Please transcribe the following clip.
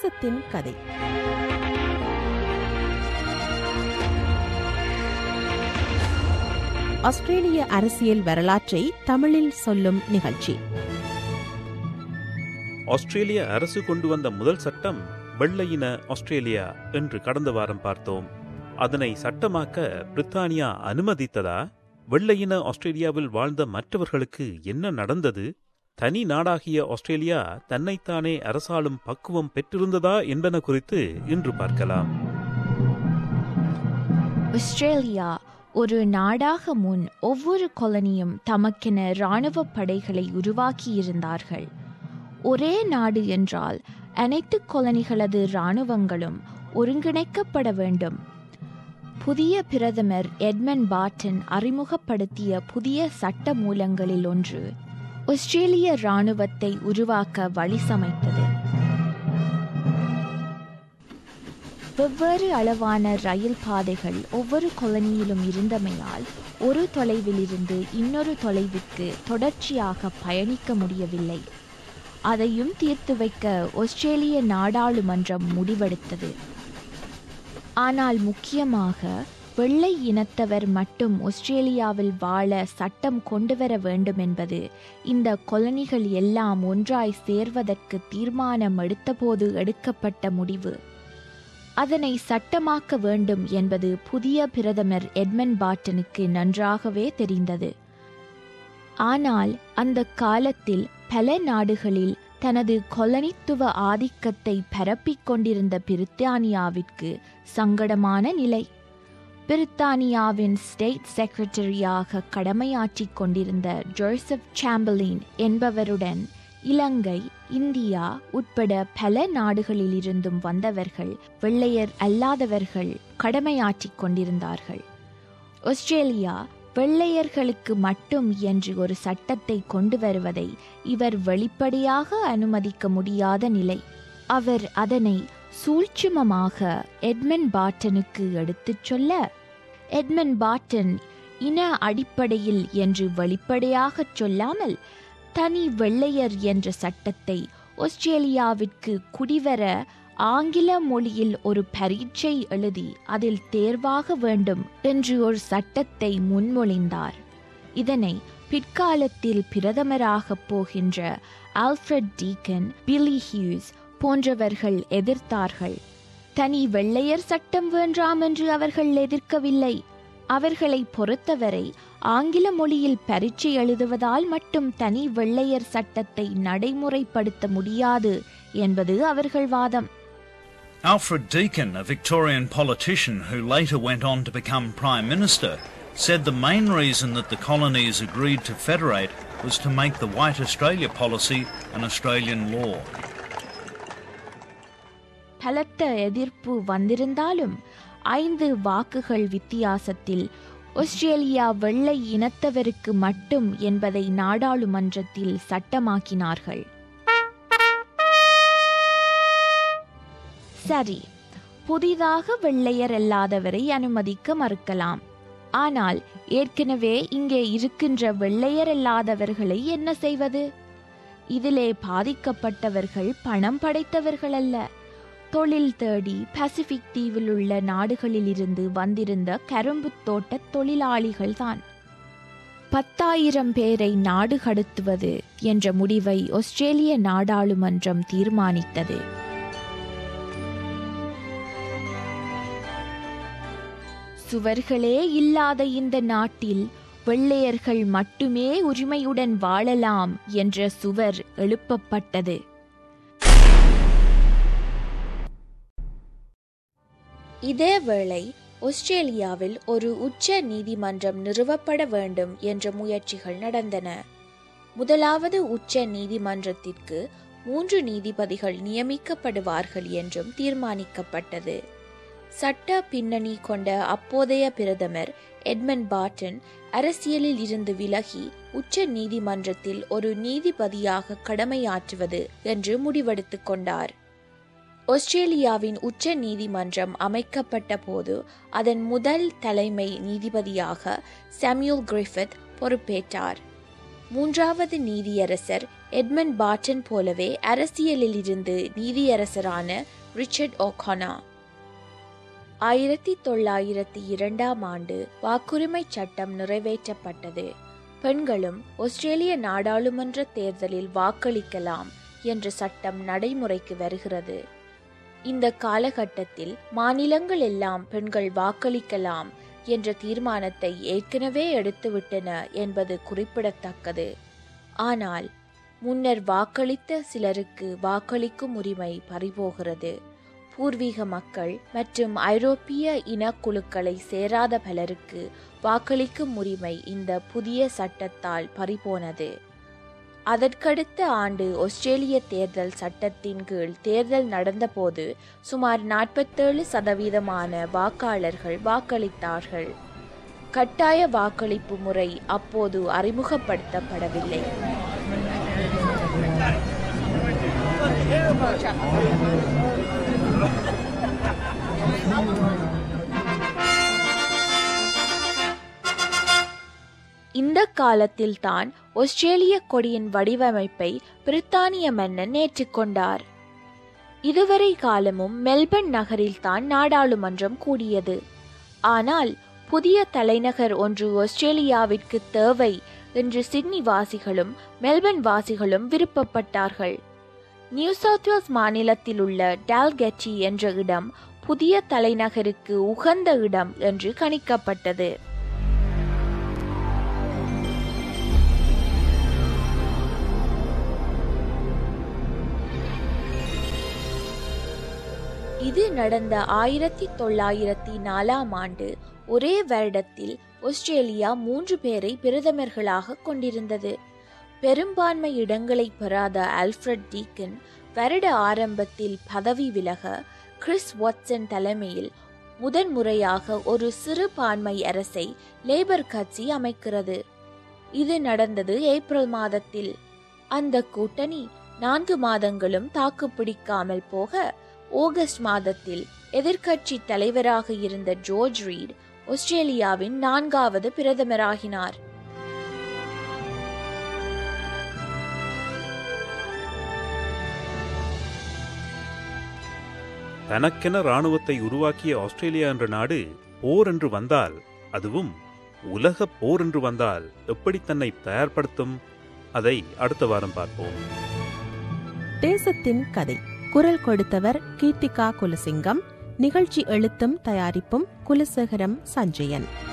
தேசத்தின் கதை ஆஸ்திரேலிய அரசியல் வரலாற்றை தமிழில் சொல்லும் நிகழ்ச்சி ஆஸ்திரேலிய அரசு கொண்டு வந்த முதல் சட்டம் வெள்ளையின ஆஸ்திரேலியா என்று கடந்த வாரம் பார்த்தோம் அதனை சட்டமாக்க பிரித்தானியா அனுமதித்ததா வெள்ளையின ஆஸ்திரேலியாவில் வாழ்ந்த மற்றவர்களுக்கு என்ன நடந்தது தனி நாடாகிய ஆஸ்திரேலியா தன்னைத்தானே அரசாளும் பக்குவம் பெற்றிருந்ததா என்பன குறித்து இன்று பார்க்கலாம் ஆஸ்திரேலியா ஒரு நாடாக முன் ஒவ்வொரு கொலனியும் தமக்கென இராணுவ படைகளை உருவாக்கியிருந்தார்கள் ஒரே நாடு என்றால் அனைத்து கொலனிகளது இராணுவங்களும் ஒருங்கிணைக்கப்பட வேண்டும் புதிய பிரதமர் எட்மன் பாட்டன் அறிமுகப்படுத்திய புதிய சட்ட மூலங்களில் ஒன்று ஆஸ்திரேலிய இராணுவத்தை உருவாக்க வழி சமைத்தது வெவ்வேறு அளவான ரயில் பாதைகள் ஒவ்வொரு கொலனியிலும் இருந்தமையால் ஒரு தொலைவிலிருந்து இன்னொரு தொலைவிற்கு தொடர்ச்சியாக பயணிக்க முடியவில்லை அதையும் தீர்த்து வைக்க ஆஸ்திரேலிய நாடாளுமன்றம் முடிவெடுத்தது ஆனால் முக்கியமாக வெள்ளை இனத்தவர் மட்டும் ஆஸ்திரேலியாவில் வாழ சட்டம் கொண்டுவர வேண்டும் என்பது இந்த கொலனிகள் எல்லாம் ஒன்றாய் சேர்வதற்கு தீர்மானம் எடுத்தபோது எடுக்கப்பட்ட முடிவு அதனை சட்டமாக்க வேண்டும் என்பது புதிய பிரதமர் எட்மன் பாட்டனுக்கு நன்றாகவே தெரிந்தது ஆனால் அந்த காலத்தில் பல நாடுகளில் தனது கொலனித்துவ ஆதிக்கத்தை பரப்பிக் கொண்டிருந்த பிரித்தானியாவிற்கு சங்கடமான நிலை பிரித்தானியாவின் ஸ்டேட் செக்ரட்டரியாக கடமையாற்றிக் கொண்டிருந்த ஜோசப் சாம்பலின் என்பவருடன் இலங்கை இந்தியா உட்பட பல நாடுகளிலிருந்தும் வந்தவர்கள் வெள்ளையர் அல்லாதவர்கள் கடமையாற்றிக் கொண்டிருந்தார்கள் ஆஸ்திரேலியா வெள்ளையர்களுக்கு மட்டும் என்று ஒரு சட்டத்தை கொண்டு வருவதை இவர் வெளிப்படையாக அனுமதிக்க முடியாத நிலை அவர் அதனை சூழ்ச்சிமமாக எட்மன் பாட்டனுக்கு எடுத்துச் சொல்ல எட்மன் பாட்டன் இன அடிப்படையில் என்று வெளிப்படையாகச் சொல்லாமல் தனி வெள்ளையர் என்ற சட்டத்தை ஆஸ்திரேலியாவிற்கு குடிவர ஆங்கில மொழியில் ஒரு பரீட்சை எழுதி அதில் தேர்வாக வேண்டும் என்று ஒரு சட்டத்தை முன்மொழிந்தார் இதனை பிற்காலத்தில் பிரதமராகப் போகின்ற ஆல்ஃபிரட் டீக்கன் பில்லி ஹியூஸ் போன்றவர்கள் எதிர்த்தார்கள் தனி வெள்ளையர் சட்டம் வேண்டாம் என்று அவர்கள் எதிர்க்கவில்லை அவர்களை பொறுத்தவரை ஆங்கில மொழியில் பரீட்சை எழுதுவதால் மட்டும் தனி வெள்ளையர் சட்டத்தை நடைமுறைப்படுத்த முடியாது என்பது அவர்கள் வாதம் Alfred Deakin, a Victorian politician who later went on to become Prime Minister, said the main reason that the colonies agreed to federate was to make the White Australia policy an Australian law. பலத்த எதிர்ப்பு வந்திருந்தாலும் ஐந்து வாக்குகள் வித்தியாசத்தில் Australia வெள்ளை இனத்தவருக்கு மட்டும் என்பதை நாடாளுமன்றத்தில் சட்டமாக்கினார்கள் சரி புதிதாக வெள்ளையர் அல்லாதவரை அனுமதிக்க மறுக்கலாம் ஆனால் ஏற்கனவே இங்கே இருக்கின்ற வெள்ளையர் அல்லாதவர்களை என்ன செய்வது இதிலே பாதிக்கப்பட்டவர்கள் பணம் படைத்தவர்கள் அல்ல தொழில் தேடி பசிபிக் தீவில் உள்ள நாடுகளிலிருந்து வந்திருந்த கரும்பு தோட்ட தொழிலாளிகள்தான் பத்தாயிரம் பேரை நாடு கடத்துவது என்ற முடிவை ஆஸ்திரேலிய நாடாளுமன்றம் தீர்மானித்தது சுவர்களே இல்லாத இந்த நாட்டில் வெள்ளையர்கள் மட்டுமே உரிமையுடன் வாழலாம் என்ற சுவர் எழுப்பப்பட்டது இதேவேளை ஆஸ்திரேலியாவில் ஒரு உச்ச நீதிமன்றம் நிறுவப்பட வேண்டும் என்ற முயற்சிகள் நடந்தன முதலாவது உச்ச நீதிமன்றத்திற்கு மூன்று நீதிபதிகள் நியமிக்கப்படுவார்கள் என்றும் தீர்மானிக்கப்பட்டது சட்ட பின்னணி கொண்ட அப்போதைய பிரதமர் எட்மன் பாட்டன் அரசியலில் இருந்து விலகி உச்ச நீதிமன்றத்தில் ஒரு நீதிபதியாக கடமையாற்றுவது என்று முடிவெடுத்துக் கொண்டார் ஆஸ்திரேலியாவின் உச்ச நீதிமன்றம் அமைக்கப்பட்ட போது அதன் முதல் தலைமை நீதிபதியாக சாமுel கிரிஃபித் பொறுப்பேற்றார் மூன்றாவது நீதியரசர் எட்மண்ட் பாட்டன் போலவே அரசியலில் இருந்து நீதியரசரான ரிச்சர்ட் ஓகானா ஆயிரத்தி தொள்ளாயிரத்தி இரண்டாம் ஆண்டு வாக்குரிமை சட்டம் நிறைவேற்றப்பட்டது பெண்களும் ஆஸ்திரேலிய நாடாளுமன்ற தேர்தலில் வாக்களிக்கலாம் என்ற சட்டம் நடைமுறைக்கு வருகிறது இந்த காலகட்டத்தில் மாநிலங்கள் எல்லாம் பெண்கள் வாக்களிக்கலாம் என்ற தீர்மானத்தை ஏற்கனவே எடுத்துவிட்டன என்பது குறிப்பிடத்தக்கது ஆனால் முன்னர் வாக்களித்த சிலருக்கு வாக்களிக்கும் உரிமை பறிபோகிறது பூர்வீக மக்கள் மற்றும் ஐரோப்பிய இனக்குழுக்களை சேராத பலருக்கு வாக்களிக்கும் உரிமை இந்த புதிய சட்டத்தால் பறிபோனது அதற்கடுத்த ஆண்டு ஆஸ்திரேலிய தேர்தல் சட்டத்தின் கீழ் தேர்தல் நடந்தபோது சுமார் நாற்பத்தேழு சதவீதமான வாக்காளர்கள் வாக்களித்தார்கள் கட்டாய வாக்களிப்பு முறை அப்போது அறிமுகப்படுத்தப்படவில்லை இந்த காலத்தில்தான் ஆஸ்திரேலிய கொடியின் வடிவமைப்பை பிரித்தானிய மன்னன் ஏற்றுக்கொண்டார் இதுவரை காலமும் மெல்பர்ன் நகரில்தான் நாடாளுமன்றம் கூடியது ஆனால் புதிய தலைநகர் ஒன்று ஆஸ்திரேலியாவிற்கு தேவை என்று சிட்னி வாசிகளும் மெல்பர்ன் வாசிகளும் விருப்பப்பட்டார்கள் நியூ சவுத் வேல்ஸ் மாநிலத்தில் உள்ள டால்கெட்டி என்ற இடம் புதிய தலைநகருக்கு உகந்த இடம் என்று கணிக்கப்பட்டது இது நடந்த ஆயிரத்தி தொள்ளாயிரத்தி நாலாம் ஆண்டு ஒரே வருடத்தில் ஆஸ்திரேலியா மூன்று பேரை பிரதமர்களாக கொண்டிருந்தது பெரும்பான்மை இடங்களை பெறாத ஆல்ஃபிரட் டீக்கன் வருட ஆரம்பத்தில் பதவி விலக கிறிஸ் வாட்சன் தலைமையில் முதன்முறையாக ஒரு சிறுபான்மை அரசை லேபர் கட்சி அமைக்கிறது இது நடந்தது ஏப்ரல் மாதத்தில் அந்த கூட்டணி நான்கு மாதங்களும் தாக்குப்பிடிக்காமல் போக ஆகஸ்ட் மாதத்தில் எதிர்க்கட்சி தலைவராக இருந்த ஜோர்ஜ் ரீட் ஆஸ்திரேலியாவின் நான்காவது பிரதமராகினார் தனக்கென இராணுவத்தை உருவாக்கிய ஆஸ்திரேலியா என்ற நாடு போர் என்று வந்தால் அதுவும் உலக போர் என்று வந்தால் எப்படி தன்னை தயார்படுத்தும் அதை அடுத்த வாரம் பார்ப்போம் தேசத்தின் கதை குரல் கொடுத்தவர் கீர்த்திகா குலசிங்கம் நிகழ்ச்சி எழுத்தும் தயாரிப்பும் குலசேகரம் சஞ்சயன்